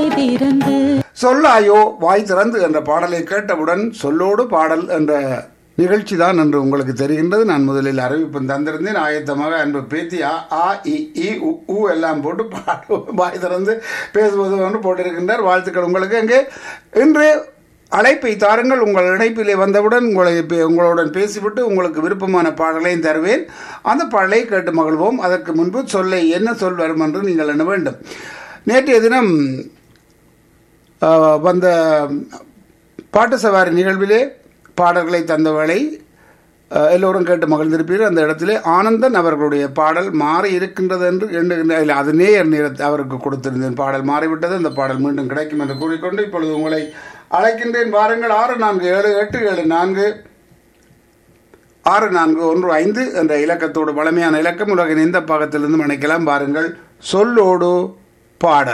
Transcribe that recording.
திறந்து சொல்லாயோ வாய் திறந்து என்ற பாடலை கேட்டவுடன் சொல்லோடு பாடல் என்ற நிகழ்ச்சி தான் என்று உங்களுக்கு தெரிகின்றது நான் முதலில் அறிவிப்பு தந்திருந்தேன் ஆயத்தமாக அன்பு பேத்தி ஆ ஆ இ இ உ ஊ எல்லாம் போட்டு பாடு வாய் திறந்து பேசுவது என்று போட்டிருக்கின்றார் வாழ்த்துக்கள் உங்களுக்கு அங்கே இன்று அழைப்பை தாருங்கள் உங்கள் இணைப்பிலே வந்தவுடன் உங்களை பே- உங்களுடன் பேசிவிட்டு உங்களுக்கு விருப்பமான பாடலையும் தருவேன் அந்த பாடலை கேட்டு மகிழ்வோம் அதற்கு முன்பு சொல்லை என்ன சொல் வரும் என்று நீங்கள் எண்ண வேண்டும் நேற்றைய தினம் ஆஹ், வந்த பாட்டு சவாரி நிகழ்விலே பாடல்களை தந்தவளை ஆஹ், எல்லோரும் கேட்டு மகிழ்ந்திருப்பீர்கள் அந்த இடத்திலே ஆனந்தன் அவர்களுடைய பாடல் மாறி இருக்கின்றது என்று எண்ணுகின்ற இல்லை, அது நேர் நேரத்தை அவருக்கு கொடுத்திருந்தேன் பாடல் மாறிவிட்டது அந்த பாடல் மீண்டும் கிடைக்கும் என்று கூறிக்கொண்டு இப்பொழுது உங்களை அழைக்கின்றேன் வாருங்கள் ஆறு நான்கு ஏழு எட்டு ஏழு நான்கு ஆறு நான்கு ஒன்று ஐந்து என்ற இலக்கத்தோடு பழமையான இலக்கம் உலகின் எந்த பாகத்திலிருந்து அணைக்கலாம் பாருங்கள் சொல்லோடு பாடல்